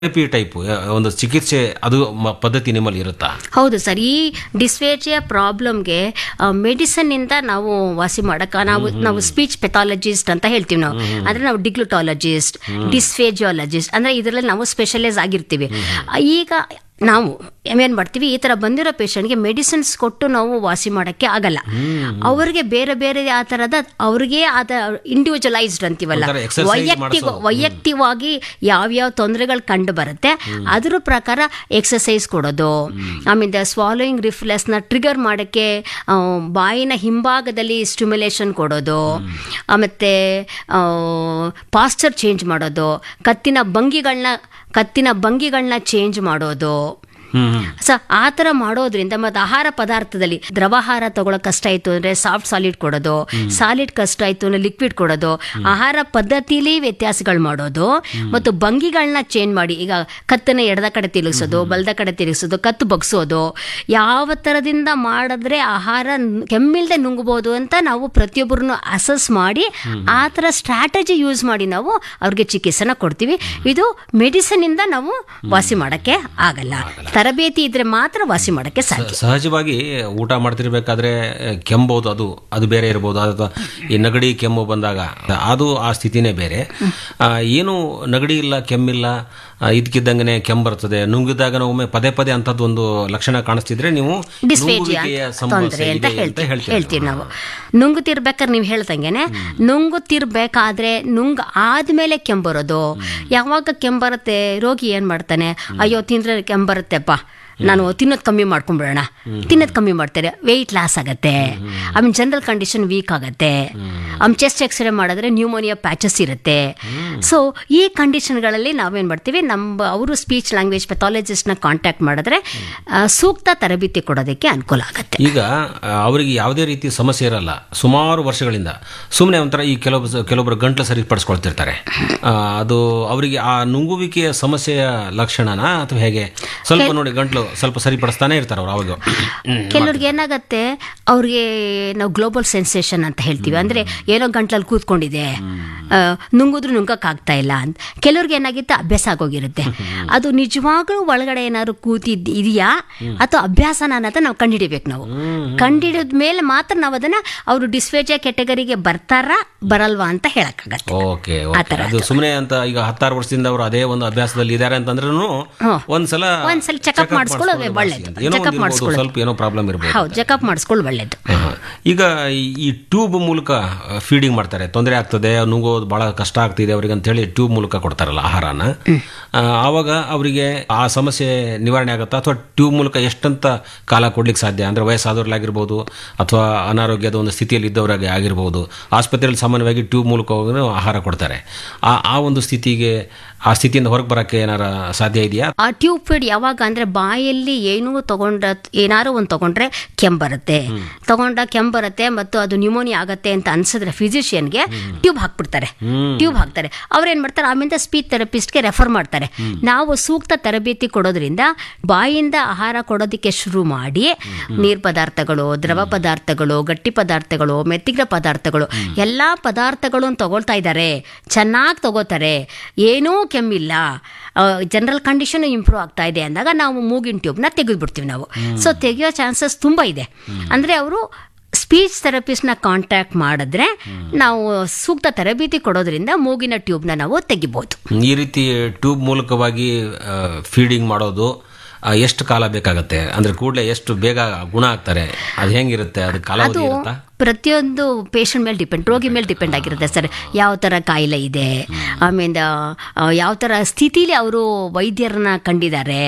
Therapy type ಒಂದು ಚಿಕಿತ್ಸೆ ಅದು ಮ- ಪದ್ಧತಿ ನಿಮ್ಮಲ್ಲಿ ಇರುತ್ತಾ ಹೌದು ಸರ್ ಈ ಡಿಸ್ಫೇಜಿಯಾ ಪ್ರಾಬ್ಲಮ್ಗೆ ಮೆಡಿಸನ್ ಇಂದ ನಾವು ವಾಸಿ ಮಾಡಕ ನಾವು ನಾವು ಸ್ಪೀಚ್ ಪೆಥಾಲಜಿಸ್ಟ್ ಅಂತ ಹೇಳ್ತೀವಿ ನಾವು ಅಂದ್ರೆ ನಾವು ಡಿಗ್ಲುಟಾಲಜಿಸ್ಟ್ ಡಿಸ್ಫೇಜಿಯಾಲಜಿಸ್ಟ್ ಅಂದ್ರೆ ಇದರಲ್ಲಿ ನಾವು ಸ್ಪೆಷಲೈಸ್ ಆಗಿರ್ತೀವಿ ಈಗ ನಾವು ಏನ್ ಮಾಡ್ತೀವಿ ಈ ತರ ಬಂದಿರೋ ಪೇಷಂಟ್ಗೆ ಮೆಡಿಸಿನ್ಸ್ ಕೊಟ್ಟು ನಾವು ವಾಸಿ ಮಾಡಕ್ಕೆ ಆಗಲ್ಲ ಅವ್ರಿಗೆ ಬೇರೆ ಬೇರೆ ಆ ತರದ ಅವ್ರಿಗೆ ಆದ ಇಂಡಿವಿಜುವಲೈಸ್ಡ್ ಅಂತೀವಲ್ಲ ಒಂಥರ exercise ವೈಯಕ್ತಿಕ ಮಾಡ್ಸೋದು. ವೈಯಕ್ತಿಕವಾಗಿ ಯಾವ್ಯಾವ ತೊಂದರೆಗಳು ಕಂಡು ಬರುತ್ತೆ ಅದ್ರ ಪ್ರಕಾರ ಎಕ್ಸಸೈಸ್ ಕೊಡೋದು ಆಮೇಲೆ ಸ್ವಾಲೋಯಿಂಗ್ ರಿಫ್ಲೆಕ್ಸ್ನ ಟ್ರಿಗರ್ ಮಾಡೋಕ್ಕೆ ಆ, ಬಾಯಿನ ಹಿಂಭಾಗದಲ್ಲಿ ಸ್ಟಿಮ್ಯುಲೇಷನ್ ಕೊಡೋದು ಮತ್ತು ಪಾಸ್ಚರ್ ಚೇಂಜ್ ಮಾಡೋದು ಕತ್ತಿನ ಭಂಗಿಗಳನ್ನ ಕತ್ತಿನ ಭಂಗಿಗಳನ್ನ ಚೇಂಜ್ ಮಾಡೋದು ಹ್ಮ್ ಸೊ ಆ ಥರ ಮಾಡೋದ್ರಿಂದ ಮತ್ತು ಆಹಾರ ಪದಾರ್ಥದಲ್ಲಿ ದ್ರವಾಹಾರ ತಗೊಳ್ಳೋಕೆ ಕಷ್ಟ ಆಯಿತು ಅಂದರೆ ಸಾಫ್ಟ್ ಸಾಲಿಡ್ ಕೊಡೋದು ಸಾಲಿಡ್ ಕಷ್ಟ ಆಯಿತು ಅಂದರೆ ಲಿಕ್ವಿಡ್ ಕೊಡೋದು ಆಹಾರ ಪದ್ಧತಿಲಿ ವ್ಯತ್ಯಾಸಗಳು ಮಾಡೋದು ಮತ್ತು ಭಂಗಿಗಳನ್ನ ಚೇಂಜ್ ಮಾಡಿ ಈಗ ಕತ್ತನ್ನ ಎಡದ ಕಡೆ ತಿರುಗಿಸೋದು ಬಲದ ಕಡೆ ತಿರುಗಿಸೋದು ಕತ್ತು ಬಗ್ಸೋದು ಯಾವ ಥರದಿಂದ ಮಾಡಿದ್ರೆ ಆಹಾರ ನ್- ಕೆಮ್ಮಿಲ್ದೆ ನುಂಗ್ಬೋದು ಅಂತ ನಾವು ಪ್ರತಿಯೊಬ್ಬರನ್ನು ಅಸಸ್ ಮಾಡಿ ಆ ಥರ ಸ್ಟ್ರಾಟಜಿ ಯೂಸ್ ಮಾಡಿ ನಾವು ಅವ್ರಿಗೆ ಚಿಕಿತ್ಸೆನ ಕೊಡ್ತೀವಿ ಇದು ಮೆಡಿಸಿನ್ ಇಂದ ನಾವು ವಾಸಿ ಮಾಡಕ್ಕೆ ಆಗಲ್ಲ ತರಬೇತಿ ಇದ್ರೆ ಮಾತ್ರ ವಾಸಿ ಮಾಡಕ್ಕೆ ಸಾಧ್ಯ ಸಹಜವಾಗಿ ಊಟ ಮಾಡ್ತಿರ್ಬೇಕಾದ್ರೆ ಕೆಮ್ಮಬಹುದು ಅದು ಅದು ಬೇರೆ ಇರ್ಬೋದು ಅಥವಾ ಈ ನಗಡಿ ಕೆಮ್ಮು ಬಂದಾಗ ಅದು ಆ ಸ್ಥಿತಿನೇ ಬೇರೆ ಆ, ಏನು ನಗಡಿ ಇಲ್ಲ ಕೆಮ್ಮಿಲ್ಲ ಆ, ಇದ್ಕಿದ್ದಂಗೆ ಕೆಮ್ಮು ಬರ್ತದೆ ನುಂಗಿದಾಗ ಒಮ್ಮೆ ಪದೇ ಪದೇ ಅಂಥದ್ದು ಒಂದು ಲಕ್ಷಣ ಕಾಣಿಸ್ತಿದ್ರೆ ನೀವು ಡಿಸ್ಫೇಜಿಯಾ ನುಂಗುವಿಕೆಯ ತೊಂದರೆ ಸಮಸ್ಯೆ ಅಂತ ಇದೆ ಅಂತ ಹೇಳ್ತೀವಿ ಹೇಳ್ತೀವಿ ಹೇಳ್ತೀವಿ ನಾವು ನುಂಗುತ್ತಿರ್ಬೇಕಾದ್ರೆ ನೀವು ಹೇಳ್ದಂಗೆನೆ ನುಂಗುತ್ತಿರ್ಬೇಕಾದ್ರೆ ನುಂಗ್ ಆದ್ಮೇಲೆ ಕೆಂಬರೋದು ಯಾವಾಗ ಕೆಂಬರುತ್ತೆ ರೋಗಿ ಏನ್ ಮಾಡ್ತಾನೆ ಅಯ್ಯೋ ತಿಂದ್ರೆ ಕೆಂಬರುತ್ತೆಪ್ಪ ನಾನು ತಿನ್ನೋದು ಕಮ್ಮಿ ಮಾಡ್ಕೊಂಡ್ಬಿಡೋಣ ತಿನ್ನೋದು ಕಮ್ಮಿ ಮಾಡ್ತಾರೆ ವೆಯ್ಟ್ ಲಾಸ್ ಆಗತ್ತೆ ಆಮೇಲೆ ಜನರಲ್ ಕಂಡೀಷನ್ ವೀಕ್ ಆಗತ್ತೆ ಆಮೇಲೆ ಚೆಸ್ಟ್ ಎಕ್ಸ್ರೇ ಮಾಡಿದ್ರೆ ನ್ಯೂಮೋನಿಯಾ ಪ್ಯಾಚಸ್ ಇರುತ್ತೆ ಸೊ ಈ ಕಂಡೀಷನ್ಗಳಲ್ಲಿ ನಾವೇನು ಮಾಡ್ತೀವಿ ನಮ್ಮ ಅವರು ಸ್ಪೀಚ್ ಲ್ಯಾಂಗ್ವೇಜ್ ಪೆಥಾಲಜಿಸ್ಟ್ನ ಕಾಂಟ್ಯಾಕ್ಟ್ ಮಾಡಿದ್ರೆ ಆ, ಸೂಕ್ತ ತರಬೇತಿ ಕೊಡೋದಕ್ಕೆ ಅನುಕೂಲ ಆಗುತ್ತೆ ಈಗ ಆ, ಅವರಿಗೆ ಯಾವುದೇ ರೀತಿ ಸಮಸ್ಯೆ ಇರಲ್ಲ ಸುಮಾರು ವರ್ಷಗಳಿಂದ ಸುಮ್ಮನೆ ಒಂಥರ ಈ ಕೆಲವೊಬ್ಬ ಕೆಲವೊಬ್ಬರು ಗಂಟ್ಲು ಸರಿಪಡಿಸ್ಕೊಳ್ತಿರ್ತಾರೆ ಆ, ಅದು ಅವರಿಗೆ ಆ ನುಂಗುವಿಕೆಯ ಸಮಸ್ಯೆಯ ಲಕ್ಷಣನ ಅಥವಾ ಹೇಗೆ ಸ್ವಲ್ಪ ನೋಡಿ ಗಂಟ್ಲು ಸ್ವಲ್ಪ ಸರಿಪಡಿಸ್ತಾನೆ ಇರ್ತಾರೆ ಅವ್ರು ಅವಾಗ ಕೆಲವ್ರಿಗೆ ಏನಾಗತ್ತೆ ಅವ್ರಿಗೆ ನಾವು ಗ್ಲೋಬಲ್ ಸೆನ್ಸೇಷನ್ ಅಂತ ಹೇಳ್ತೀವಿ ಅಂದ್ರೆ ಏನೋ ಗಂಟ್ಲಲ್ಲಿ ಕೂತ್ಕೊಂಡಿದೆ ಆ, ನುಂಗಿದ್ರು ನುಂಗಕ್ ಆಗ್ತಾ ಇಲ್ಲ ಅಂತ ಕೆಲವ್ರಿಗೆ ಏನಾಗಿತ್ತು ಅಭ್ಯಾಸ ಆಗೋಗಿರುತ್ತೆ ಅದು ನಿಜವಾಗ್ಲೂ ಒಳಗಡೆ ಏನಾದ್ರು ಕೂತಿದ್ ಇದೆಯಾ ಅಥವಾ ಅಭ್ಯಾಸನ ಅನ್ನೋದನ್ನ ನಾವು ಕಂಡುಹಿಡಿಬೇಕು ನಾವು ಕಂಡುಹಿಡಿದ ಮೇಲೆ ಮಾತ್ರ ನಾವು ಅದನ್ನ ಅವರು ಡಿಸ್ಫೇಜಿಯಾ ಕೆಟಗರಿಗೆ ಬರ್ತಾರಾ ಬರಲ್ವಾ ಅಂತ ಹೇಳಕ್ಕಾಗತ್ತೆ ಓಕೆ ಓಕೆ ಅದು ಸುಮ್ಮನೆ ಅಂತ ಈಗ ಹತ್ತಾರು ವರ್ಷದಿಂದ ಅವರು ಅದೇ ಒಂದು ಅಭ್ಯಾಸದಲ್ಲಿ ಇದ್ದಾರೆ ಅಂತಂದ್ರೂ ಒಂದ್ಸಲ ಒಂದ್ಸಲ ಚೆಕಪ್ ಮಾಡಿಸ್ಕೊಳ್ಳೋದು ಒಳ್ಳೇದು ಏನೋ ಚೆಕಪ್ ಒಂದು ಇರ್ಬೋದು, ಸ್ವಲ್ಪ ಏನೋ ಪ್ರಾಬ್ಲಮ್ ಇರ್ಬೋದು ಹೌದು ಚೆಕಪ್ ಮಾಡಿಸ್ಕೊಳ್ಳೋದು ಒಳ್ಳೇದು ಹಾ. ಈಗ ಈ- ಈ ಟ್ಯೂಬ್ ಮೂಲಕ ಫೀಡಿಂಗ್ ಮಾಡ್ತಾರೆ ತೊಂದರೆ ಆಗ್ತದೆ ನುಂಗೋದು ಬಹಳ ಕಷ್ಟ ಆಗ್ತಿದೆ ಅವರಿಗೆ ಅಂತ ಹೇಳಿ ಟ್ಯೂಬ್ ಮೂಲಕ ಕೊಡ್ತಾರಲ್ಲ ಆಹಾರನ ಆ, ಆವಾಗ ಅವರಿಗೆ ಆ ಸಮಸ್ಯೆ ನಿವಾರಣೆ ಆಗುತ್ತಾ ಅಥವಾ ಟ್ಯೂಬ್ ಮೂಲಕ ಎಷ್ಟಂತ ಕಾಲ ಕೊಡ್ಲಿಕ್ಕೆ ಸಾಧ್ಯ ಅಂದ್ರೆ ವಯಸ್ಸಾದವ್ರಲ್ಲಾಗಿರ್ಬೋದು ಅಥವಾ ಅನಾರೋಗ್ಯದ ಒಂದು ಸ್ಥಿತಿಯಲ್ಲಿ ಇದ್ದವರಾಗಿ ಆಗಿರ್ಬೋದು ಆಸ್ಪತ್ರೆಯಲ್ಲಿ ಸಾಮಾನ್ಯವಾಗಿ ಟ್ಯೂಬ್ ಮೂಲಕ ಹೋಗಿ ಆಹಾರ ಕೊಡ್ತಾರೆ ಆ ಆ ಒಂದು ಸ್ಥಿತಿಗೆ ಆ ಸ್ಥಿತಿಯಿಂದ ಹೊರಗೆ ಬರಕ್ಕೆ ಏನಾರ ಸಾಧ್ಯ ಇದೆಯಾ ಆ ಟ್ಯೂಬ್ ಫೀಡ್ ಯಾವಾಗ ಅಂದ್ರೆ ಬಾಯಲ್ಲಿ ಏನೂ ತಗೊಂಡ ಏನಾರು ಒಂದು ತಗೊಂಡ್ರೆ ಕೆಂಬರುತ್ತೆ ತಗೊಂಡ ಕೆಂಬರುತ್ತೆ ಮತ್ತು ಅದು ನ್ಯೂಮೋನಿಯಾ ಆಗತ್ತೆ ಅಂತ ಅನ್ಸಿದ್ರೆ ಫಿಸಿಷಿಯನ್ಗೆ ಟ್ಯೂಬ್ ಹಾಕ್ಬಿಡ್ತಾರೆ ಟ್ಯೂಬ್ ಹಾಕ್ತಾರೆ ಅವ್ರೇನ್ ಮಾಡ್ತಾರೆ ಆಮೇಲೆ ಸ್ಪೀಚ್ ಥೆರಪಿಸ್ಟ್ಗೆ ರೆಫರ್ ಮಾಡ್ತಾರೆ ನಾವು ಸೂಕ್ತ ತರಬೇತಿ ಕೊಡೋದ್ರಿಂದ ಬಾಯಿಂದ ಆಹಾರ ಕೊಡೋದಕ್ಕೆ ಶುರು ಮಾಡಿ ನೀರ್ ಪದಾರ್ಥಗಳು ದ್ರವ ಪದಾರ್ಥಗಳು ಗಟ್ಟಿ ಪದಾರ್ಥಗಳು ಮೆತ್ತಿಗೆ ಪದಾರ್ಥಗಳು ಎಲ್ಲಾ ಪದಾರ್ಥಗಳನ್ನು ತಗೊಳ್ತಾ ಇದ್ದಾರೆ ಚೆನ್ನಾಗಿ ತಗೋತಾರೆ ಏನೂ ಕೆಮ್ಮಿಲ್ಲ ಜನರಲ್ ಕಂಡೀಷನ್ ಇಂಪ್ರೂವ್ ಆಗ್ತಾ ಇದೆ ಅಂದಾಗ ನಾವು ಮೂಗಿನ ಟ್ಯೂಬ್ನ ತೆಗೆದುಬಿಡ್ತೀವಿ ನಾವು ಸೊ ತೆಗೆಯೋ ಚಾನ್ಸಸ್ ತುಂಬ ಇದೆ ಅಂದರೆ ಅವರು ಸ್ಪೀಚ್ ಥೆರಪಿಸ್ಟ್ನ ಕಾಂಟ್ಯಾಕ್ಟ್ ಮಾಡಿದ್ರೆ ನಾವು ಸೂಕ್ತ ತರಬೇತಿ ಕೊಡೋದ್ರಿಂದ ಮೂಗಿನ ಟ್ಯೂಬ್ನ ನಾವು ತೆಗಿಬೋದು ಈ ರೀತಿ ಟ್ಯೂಬ್ ಮೂಲಕವಾಗಿ ಫೀಡಿಂಗ್ ಮಾಡೋದು ಆ, ಎಷ್ಟು ಕಾಲ ಬೇಕಾಗತ್ತೆ ಅಂದ್ರೆ ಕೂಡಲೇ ಎಷ್ಟು ಬೇಗ ಗುಣ ಆಗ್ತಾರೆ ಅದು ಹೆಂಗಿರುತ್ತೆ ಅದು ಕಾಲಾವಧಿ ಇರುತ್ತಾ ಪ್ರತಿಯೊಂದು ಪೇಷಂಟ್ ಮೇಲೆ ಡಿಪೆಂಡ್ ರೋಗಿ ಮೇಲೆ ಡಿಪೆಂಡ್ ಆಗಿರುತ್ತೆ ಸರ್ ಯಾವ ಥರ ಕಾಯಿಲೆ ಇದೆ ಆಮೇಲೆ ಆ, ಯಾವ ಥರ ಸ್ಥಿತಿಲಿ ಅವರು ವೈದ್ಯರನ್ನ ಕಂಡಿದ್ದಾರೆ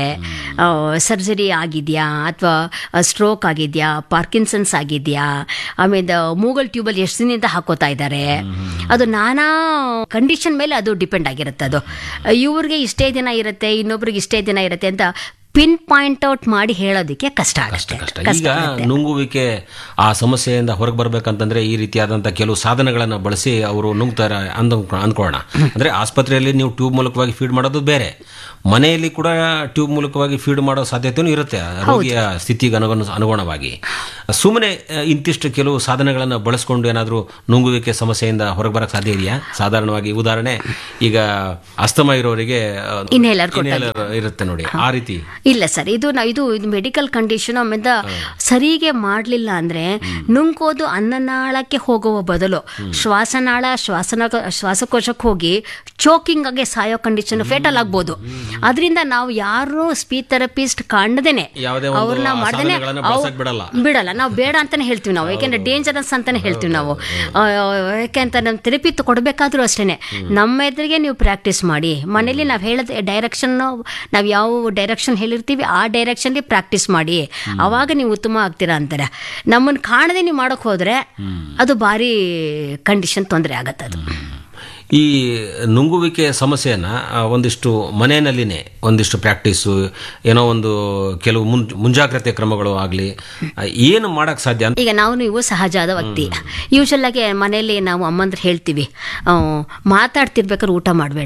ಸರ್ಜರಿ ಆಗಿದೆಯಾ ಅಥವಾ ಸ್ಟ್ರೋಕ್ ಆಗಿದೆಯಾ ಪಾರ್ಕಿನ್ಸನ್ಸ್ ಆಗಿದೆಯಾ ಆಮೇಲೆ ಮೂಗಲ್ ಟ್ಯೂಬಲ್ಲಿ ಎಷ್ಟು ದಿನದಿಂದ ಹಾಕೋತಾ ಇದ್ದಾರೆ ಅದು ನಾನಾ ಕಂಡೀಷನ್ ಮೇಲೆ ಅದು ಡಿಪೆಂಡ್ ಆಗಿರುತ್ತೆ ಅದು ಇವ್ರಿಗೆ ಇಷ್ಟೇ ದಿನ ಇರುತ್ತೆ ಇನ್ನೊಬ್ರಿಗೆ ಇಷ್ಟೇ ದಿನ ಇರುತ್ತೆ ಅಂತ ಪಿನ್ ಪಾಯಿಂಟ್ ಔಟ್ ಮಾಡಿ ಹೇಳೋದಕ್ಕೆ ಕಷ್ಟ ಕಷ್ಟ ಆಗುತ್ತೆ ಕಷ್ಟ ಈಗ ನುಂಗುವಿಕೆ ಆ ಸಮಸ್ಯೆಯಿಂದ ಹೊರಗೆ ಬರ್ಬೇಕಂತಂದ್ರೆ ಈ ರೀತಿಯಾದಂಥ ಕೆಲವು ಸಾಧನಗಳನ್ನು ಬಳಸಿ ಅವರು ನುಂಗ್ತಾರೆ ಅಂದ ಅಂದ್ಕೊಳ್ಳೋಣ ಅಂದ್ರೆ ಆಸ್ಪತ್ರೆಯಲ್ಲಿ ನೀವು ಟ್ಯೂಬ್ ಮೂಲಕವಾಗಿ ಫೀಡ್ ಮಾಡೋದು ಬೇರೆ ಮನೆಯಲ್ಲಿ ಕೂಡ ಟ್ಯೂಬ್ ಮೂಲಕವಾಗಿ ಫೀಡ್ ಮಾಡೋ ಸಾಧ್ಯತೆಯೂ ಇರುತ್ತೆ ರೋಗಿಯ ಸ್ಥಿತಿಗೆ ಅನುಗುಣ ಅನುಗುಣವಾಗಿ ಸುಮ್ಮನೆ ಇಂತಿಷ್ಟು ಕೆಲವು ಸಾಧನಗಳನ್ನು ಬಳಸ್ಕೊಂಡು ಏನಾದರೂ ನುಂಗುವಿಕೆ ಸಮಸ್ಯೆಯಿಂದ ಹೊರಗೆ ಬರಕ್ಕೆ ಸಾಧ್ಯ ಇದೆಯಾ ಸಾಧಾರಣವಾಗಿ ಉದಾಹರಣೆ ಈಗ ಅಸ್ತಮ ಇರೋರಿಗೆ ಆ, Inhaler inhaler ಇರುತ್ತೆ ನೋಡಿ ಆ ರೀತಿ ಇಲ್ಲ ಸರ್ ಇದು ನಾ ಇದು ಇದು ಮೆಡಿಕಲ್ ಕಂಡೀಷನ್ ಆಮೇಲೆ ಸರಿಗೆ ಮಾಡಲಿಲ್ಲ ಅಂದ್ರೆ ನುಂಗೋದು ಅನ್ನನಾಳಕ್ಕೆ ಹೋಗುವ ಬದಲು ಶ್ವಾಸನಾಳ ಶ್ವಾಸನ ಶ್ವಾಸಕೋಶಕ್ಕೆ ಹೋಗಿ ಚೋಕಿಂಗ್ ಆಗಿ ಸಾಯೋ ಕಂಡೀಷನ್ ಫೇಟಲ್ ಆಗ್ಬೋದು ಅದರಿಂದ ನಾವು ಯಾರು ಸ್ಪೀಚ್ ಥೆರಪಿಸ್ಟ್ ಕಾಣದೇನೆ ಯಾವುದೇ ಒಂದು ಅವ್ರನ್ನ ಆ ಮಾಡ್ದೇನೆ ಸಾಧನಗಳನ್ನ ಅವ್- ಬಳಸಕ್ ಬಿಡಲ್ಲ. ಬಿಡಲ್ಲ ನಾವು ಬೇಡ ಅಂತಾನೆ ಹೇಳ್ತೀವಿ ನಾವು ಯಾಕೆಂದ್ರೆ ಡೇಂಜರಸ್ ಅಂತಾನೆ ಹೇಳ್ತೀವಿ ನಾವು ಆ, ಯಾಕೆಂತ ನಮ್ಮ ಥೆರಪಿ ಕೊಡಬೇಕಾದ್ರೂ ಅಷ್ಟೇನೆ ನಮ್ಮ ಎದುರಿಗೆ ನೀವು ಪ್ರಾಕ್ಟೀಸ್ ಮಾಡಿ ಮನೇಲಿ ನಾವು ಹೇಳಿದ ಡೈರೆಕ್ಷನ್ ನಾವು ಯಾವ ಡೈರೆಕ್ಷನ್ ಹೇಳಿರ್ತೀವಿ ಆ ಡೈರೆಕ್ಷನ್ಲಿ ಪ್ರಾಕ್ಟೀಸ್ ಮಾಡಿ ಅವಾಗ ನೀವು ಉತ್ತಮ ಆಗ್ತೀರಾ ಅಂತಾರೆ ನಮ್ಮನ್ನು ಕಾಣದೆ ನೀವು ಮಾಡೋಕೆ ಹೋದ್ರೆ ಅದು ಭಾರಿ ಕಂಡೀಷನ್ ತೊಂದರೆ ಆಗತ್ತೆ ಅದು ಈ ನುಂಗುವಿಕೆ ಸಮಸ್ಯೆಯನ್ನ ಆ, ಒಂದಿಷ್ಟು ಮನೆಯಲ್ಲಿನೇ ಒಂದಿಷ್ಟು ಪ್ರಾಕ್ಟೀಸು ಏನೋ ಒಂದು ಕೆಲವು ಮುನ್ ಮುಂಜಾಗ್ರತೆ ಕ್ರಮಗಳು ಆಗಲಿ ಏನು ಮಾಡಕ್ ಸಾಧ್ಯ ಅಂತ ಈಗ ನಾವು ನೀವು ಸಹಜವಾದ ವ್ಯಕ್ತಿ ಯೂಶಲ್ ಆಗಿ ಮನೆಯಲ್ಲಿ ನಾವು ಅಮ್ಮಂದ್ರೆ ಹೇಳ್ತೀವಿ ಆ, ಮಾತಾಡ್ತಿರ್ಬೇಕಾದ್ರೆ ಊಟ ಮಾಡಬೇಡ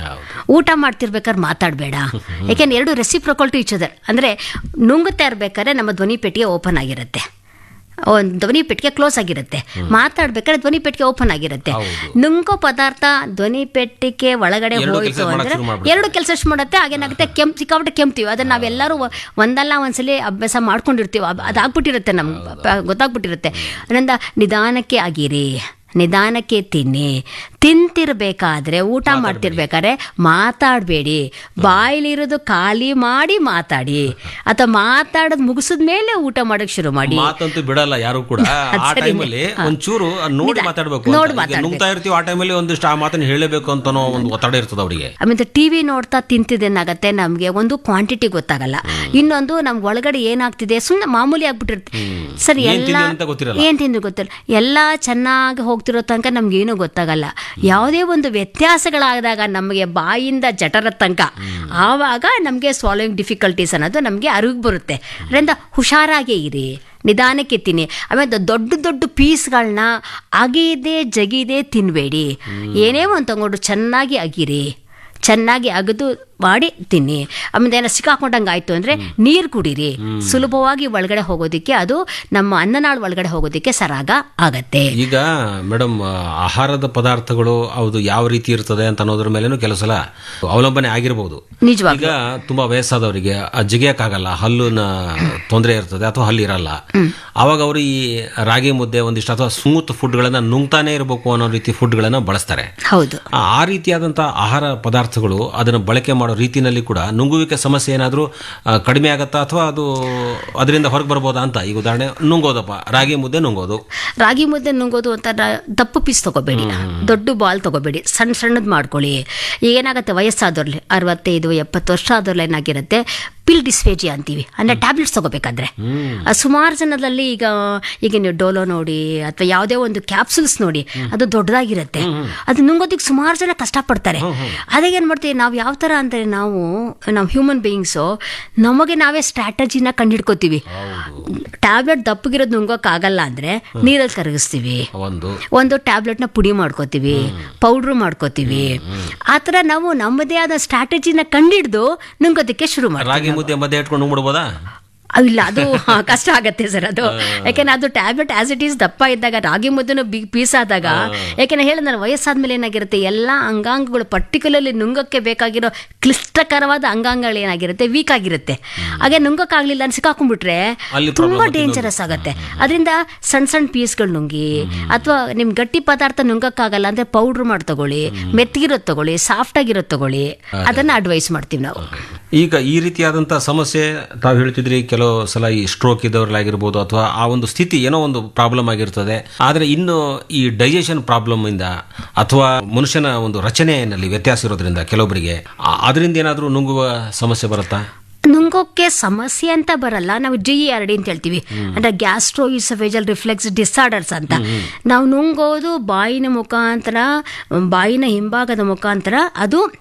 ಊಟ ಮಾಡ್ತಿರ್ಬೇಕಾದ್ರೆ ಮಾತಾಡಬೇಡ ಯಾಕೆಂದ್ರೆ ಎರಡು ರೆಸಿಪ್ರೊಕಲ್ ಟು ಈಚ್ ಅದರ್ ಅಂದರೆ ನುಂಗುತ್ತಾ ಇರ್ಬೇಕಾದ್ರೆ ನಮ್ಮ ಧ್ವನಿ ಪೆಟ್ಟಿಗೆ ಓಪನ್ ಆಗಿರುತ್ತೆ ಒಂದು ಧ್ವನಿ ಪೆಟ್ಟಿಗೆ ಕ್ಲೋಸ್ ಆಗಿರುತ್ತೆ ಮಾತಾಡ್ಬೇಕಾದ್ರೆ ಧ್ವನಿ ಪೆಟ್ಟಿಗೆ ಓಪನ್ ಆಗಿರುತ್ತೆ ನುಂಗೋ ಪದಾರ್ಥ ಧ್ವನಿ ಪೆಟ್ಟಿಗೆ ಒಳಗಡೆ ಎರಡು ಹೋಯ್ತು ಕೆಲ್ಸ ಮಾಡಕ್ ಅಂದ್ರೆ ಶುರು ಮಾಡ್ಬಿಡುತ್ತೆ. ಎರಡು ಕೆಲಸ ಮಾಡುತ್ತೆ ಹಾಗೇನಾಗುತ್ತೆ ಕೆಂಪ್ ಸಿಕ್ಕಾಪಟ್ಟೆ ಕೆಮ್ತೀವಿ ಅದನ್ನ ನಾವೆಲ್ಲರೂ ಒಂದಲ್ಲ ಒಂದ್ಸಲಿ ಅಭ್ಯಾಸ ಮಾಡ್ಕೊಂಡಿರ್ತೀವಿ ಅದ್- ಅದಾಗ್ಬಿಟ್ಟಿರುತ್ತೆ ನಮ್ಗೆ ಗೊತ್ತಾಗ್ಬಿಟ್ಟಿರುತ್ತೆ ಅದರಿಂದ ನಿಧಾನಕ್ಕೆ ಆಗಿರಿ ನಿಧಾನಕ್ಕೆ ತಿನ್ನಿ ತಿಂತಿರ್ಬೇಕಾದ್ರೆ ಊಟ ಮಾಡ್ತಿರ್ಬೇಕಾದ್ರೆ ಮಾತಾಡಬೇಡಿ ಬಾಯಿಲಿರೋದು ಖಾಲಿ ಮಾಡಿ ಮಾತಾಡಿ ಅಥವಾ ಮಾತಾಡೋದು ಮುಗಿಸಿದ ಮೇಲೆ ಊಟ ಮಾಡಕ್ ಶುರು ಮಾಡಿ ಮಾತಂತೂ ಬಿಡಲ್ಲ ಯಾರು ಕೂಡ ಆ ಟೈಮಲ್ಲಿ ಒಂಚೂರು ನೋಡಿ ಮಾತಾಡ್ಬೇಕು ಅಂತ. ನೋಡಿ ಈಗ ನುಂಗ್ತಾ ಇರ್ತೀವಿ ಆ ಟೈಮಲ್ಲಿ ಒಂದಿಷ್ಟು ಆ ಮಾತನ್ನ ಹೇಳಬೇಕು ಅಂತನೋ ಒಂದು ಒತ್ತಡ ಇರ್ತದೆ ಅವರಿಗೆ ಆಮೇಲೆ ಟಿವಿ ನೋಡ್ತಾ ತಿಂತಿದ್ದೇನಾಗತ್ತೆ ನಮಗೆ ಒಂದು ಕ್ವಾಂಟಿಟಿ ಗೊತ್ತಾಗಲ್ಲ ಇನ್ನೊಂದು ನಮ್ಗೆ ಒಳಗಡೆ ಏನಾಗ್ತಿದೆ ಸುಮ್ಮನೆ ಮಾಮೂಲಿ ಆಗ್ಬಿಟ್ಟಿರುತ್ತೆ ಸರಿ ಏನ್ ಎಲ್ಲ ತಿಂದ್ವಿ ಅಂತ ಗೊತ್ತಿರಲ್ಲ. ಏನ್ ತಿಂದು ಗೊತ್ತಿಲ್ಲ ಎಲ್ಲ ಚೆನ್ನಾಗಿ ಹೋಗ್ತಿರೋ ತನಕ ನಮ್ಗೇನು ಗೊತ್ತಾಗಲ್ಲ ಯಾವುದೇ ಒಂದು ವ್ಯತ್ಯಾಸಗಳಾದಾಗ ನಮಗೆ ಬಾಯಿಂದ ಜಠರ ತನಕ ಆವಾಗ ನಮಗೆ ಸ್ವಾಲೋಯಿಂಗ್ ಡಿಫಿಕಲ್ಟೀಸ್ ಅನ್ನೋದು ನಮಗೆ ಅರಿವು ಬರುತ್ತೆ ಅದರಿಂದ ಹುಷಾರಾಗೇ ಇರಿ ನಿಧಾನಕ್ಕೆ ತಿನ್ನಿ ಆಮೇಲೆ ದೊಡ್ಡ ದೊಡ್ಡ ಪೀಸ್ಗಳನ್ನ ಅಗಿದೆ ಜಗಿದೆ ತಿನ್ನಬೇಡಿ ಏನೇ ಒಂದು ತಗೊಂಡು ಚೆನ್ನಾಗಿ ಅಗಿರಿ ಚೆನ್ನಾಗಿ ಅಗದು ಮಾಡಿ ತಿನ್ನಿ ಆಮೇಲೆ ಏನೋ ಸಿಕ್ಕಾಕೊಂಡಂಗೆ ಆಯ್ತು ಅಂದರೆ ನೀರು ಕುಡೀರಿ ಸುಲಭವಾಗಿ ಒಳಗಡೆ ಹೋಗೋದಕ್ಕೆ ಅದು ನಮ್ಮ ಅನ್ನನಾಳು ಒಳಗಡೆ ಹೋಗೋದಕ್ಕೆ ಸರಾಗ ಆಗತ್ತೆ ಈಗ ಮೇಡಮ್ ಆಹಾರದ ಪದಾರ್ಥಗಳು ಅದು ಯಾವ ರೀತಿ ಇರ್ತದೆ ಅಂತ ಅನ್ನೋದ್ರ ಮೇಲೇನು ಕೆಲವು ಸಲ ಅವಲಂಬನೆ ಆಗಿರ್ಬೋದು ನಿಜವಾಗಿ ಈಗ ತುಂಬಾ ವಯಸ್ಸಾದವರಿಗೆ ಜಿಗಿಯಕ್ಕಾಗಲ್ಲ ಹಲ್ಲುನ ತೊಂದರೆ ಇರ್ತದೆ ಅಥವಾ ಹಲ್ಲು ಇರಲ್ಲ ಅವಾಗ ಅವರು ಈ ರಾಗಿ ಮುದ್ದೆ ಒಂದಿಷ್ಟು ಅಥವಾ ಸ್ಮೂತ್ ಫುಡ್ಗಳನ್ನ ನುಂಗ್ತಾನೆ ಇರಬೇಕು ಅನ್ನೋ ರೀತಿ ಫುಡ್ಗಳನ್ನ ಬಳಸ್ತಾರೆ ಹೌದು ಆ ಆ ರೀತಿಯಾದಂಥ ಆಹಾರ ಪದಾರ್ಥಗಳು ಅದನ್ನು ಬಳಕೆ ಮಾಡೋ ರೀತಿನಲ್ಲಿ ಕೂಡ ನುಂಗುವಿಕೆ ಸಮಸ್ಯೆ ಏನಾದರೂ ಕಡಿಮೆ ಆಗತ್ತಾ ಅಥವಾ ಅದು ಅದರಿಂದ ಹೊರಗೆ ಬರ್ಬೋದಾ ಅಂತ ಈಗ ಉದಾಹರಣೆ ನುಂಗೋದಪ್ಪ ರಾಗಿ ಮುದ್ದೆ ನುಂಗೋದು ರಾಗಿ ಮುದ್ದೆ ನುಂಗೋದು ಅಂತ ರ- ದಪ್ಪು ಪೀಸ್ ತಗೋಬೇಡಿ ದೊಡ್ಡ ಬಾಲ್ ತಗೋಬೇಡಿ ಸಣ್ಣ ಸಣ್ಣದು ಮಾಡ್ಕೊಳ್ಳಿ ಏನಾಗುತ್ತೆ ವಯಸ್ಸಾದವ್ರಲ್ಲಿ ಅರವತ್ತೈದು ಎಪ್ಪತ್ತು ವರ್ಷ ಆದವ್ರಲ್ಲಿ ಏನಾಗಿರುತ್ತೆ ಪಿಲ್ ಡಿಸ್ಫೇಜಿ ಅಂತೀವಿ ಅಂದರೆ ಟ್ಯಾಬ್ಲೆಟ್ಸ್ ತಗೋಬೇಕಾದ್ರೆ ಆ ಸುಮಾರು ಜನದಲ್ಲಿ ಈಗ ಈಗ ನೀವು ಡೋಲೋ ನೋಡಿ ಅಥವಾ ಯಾವುದೇ ಒಂದು ಕ್ಯಾಪ್ಸುಲ್ಸ್ ನೋಡಿ ಅದು ದೊಡ್ಡದಾಗಿರುತ್ತೆ ಅದು ನುಂಗೋದಕ್ಕೆ ಸುಮಾರು ಜನ ಕಷ್ಟಪಡ್ತಾರೆ ಅದೇ ಏನು ಮಾಡ್ತೀವಿ ನಾವು ಯಾವ ಥರ ಅಂದರೆ ನಾವು ನಾವು ಹ್ಯೂಮನ್ ಬೀಯಿಂಗ್ಸು ನಮಗೆ ನಾವೇ ಸ್ಟ್ರಾಟಜಿನ ಕಂಡುಹಿಡ್ಕೋತೀವಿ ಟ್ಯಾಬ್ಲೆಟ್ ದಪ್ಪಗಿರೋದು ನುಂಗೋಕ್ಕಾಗಲ್ಲ ಅಂದರೆ ನೀರಲ್ಲಿ ಕರಗಿಸ್ತೀವಿ ಒಂದು ಒಂದು ಟ್ಯಾಬ್ಲೆಟ್ನ ಪುಡಿ ಮಾಡ್ಕೋತೀವಿ ಪೌಡ್ರು ಮಾಡ್ಕೋತೀವಿ ಆ ಥರ ನಾವು ನಮ್ಮದೇ ಆದ ಸ್ಟ್ರಾಟಜಿನ ಕಂಡಿಡ್ದು ನುಂಗೋದಕ್ಕೆ ಶುರು ಮಾಡ್ತೀವಿ ರಾಗಿ ಮುದ್ದೆ ಮಧ್ಯೆ ಇಟ್ಕೊಂಡು ನುಂಗ್ಬಿಡ್ಬೋದಾ ಇಲ್ಲ ಅದು ಹಾ, ಕಷ್ಟ ಆಗತ್ತೆ ಸರ್ ಅದು ಯಾಕೆಂದ್ರೆ ಅದು ಟ್ಯಾಬ್ಲೆಟ್ ಆಸ್ ಇಟ್ ಈಸ್ ದಪ್ಪ ಇದ್ದಾಗ ರಾಗಿ ಮುದ್ದೆನೂ ಬಿಗ್ ಪೀಸ್ ಆದಾಗ ಯಾಕೆಂದ್ರೆ ಹೇಳಿದ್ರೆ ವಯಸ್ಸಾದ್ಮೇಲೆ ಏನಾಗಿರುತ್ತೆ ಎಲ್ಲ ಅಂಗಾಂಗಗಳು ಪರ್ಟಿಕ್ಯುಲರ್ಲಿ ನುಂಗಕ್ಕೆ ಬೇಕಾಗಿರೋ ಕ್ಲಿಷ್ಟಕರವಾದ ಅಂಗಾಂಗಗಳು ಏನಾಗಿರುತ್ತೆ ವೀಕ್ ಆಗಿರುತ್ತೆ ಹಾಗೆ ನುಂಗಕ್ಕಾಗ್ಲಿಲ್ಲ ಅಂತ ಸಿಕ್ಕಾಕೊಂಡ್ಬಿಟ್ರೆ ಅಲ್ಲಿ ತುಂಬಾ problem ಡೇಂಜರಸ್ ಆಗುತ್ತೆ ಅದರಿಂದ ಸಣ್ಣ ಸಣ್ಣ ಪೀಸ್ಗಳು ನುಂಗಿ ಅಥವಾ ನಿಮ್ ಗಟ್ಟಿ ಪದಾರ್ಥ ನುಂಗಕ್ಕಾಗಲ್ಲ ಅಂದ್ರೆ ಪೌಡ್ರ್ ಮಾಡಿ ತಗೊಳ್ಳಿ ಮೆತ್ತಗಿರೋದು ತಗೊಳ್ಳಿ ಸಾಫ್ಟ್ ಆಗಿರೋದು ತಗೊಳ್ಳಿ ಅದನ್ನ ಅಡ್ವೈಸ್ ಮಾಡ್ತೀವಿ ನಾವು ಈಗ ಈ ರೀತಿಯಾದಂಥ ಸಮಸ್ಯೆ ತಾವು ಹೇಳ್ತಿದ್ರಿ ಕೆಲವು ಸಲ ಈ ಸ್ಟ್ರೋಕ್ ಇದ್ದವ್ರಲ್ಲಾಗಿರ್ಬೋದು ಅಥವಾ ಆ ಒಂದು ಸ್ಥಿತಿ ಏನೋ ಒಂದು ಪ್ರಾಬ್ಲಮ್ ಆಗಿರ್ತದೆ ಆದರೆ ಇನ್ನು ಈ ಡೈಜೆಷನ್ ಪ್ರಾಬ್ಲಮ್ ಇಂದ ಅಥವಾ ಮನುಷ್ಯನ ಒಂದು ರಚನೆಯಲ್ಲಿ ವ್ಯತ್ಯಾಸ ಇರೋದ್ರಿಂದ ಕೆಲವೊಬ್ಬರಿಗೆ ಆ- ಅದರಿಂದ ಏನಾದರೂ ನುಂಗುವ ಸಮಸ್ಯೆ ಬರುತ್ತಾ ನುಂಗೋಕ್ಕೆ ಸಮಸ್ಯೆ ಅಂತ ಬರಲ್ಲ ನಾವು ಜಿ ಇ ಆರ್ ಡಿ ಅಂತ ಹೇಳ್ತೀವಿ ಅಂದ್ರೆ ಗ್ಯಾಸ್ಟ್ರೋ ಇಸಫೇಜಲ್ ರಿಫ್ಲೆಕ್ಸ್ ಡಿಸಾರ್ಡರ್ಸ್ ಅಂತ ನಾವು ನುಂಗೋದು ಬಾಯಿನ ಮುಖಾಂತರ ಬಾಯಿನ ಹಿಂಭಾಗದ ಮುಖಾಂತರ ಅದು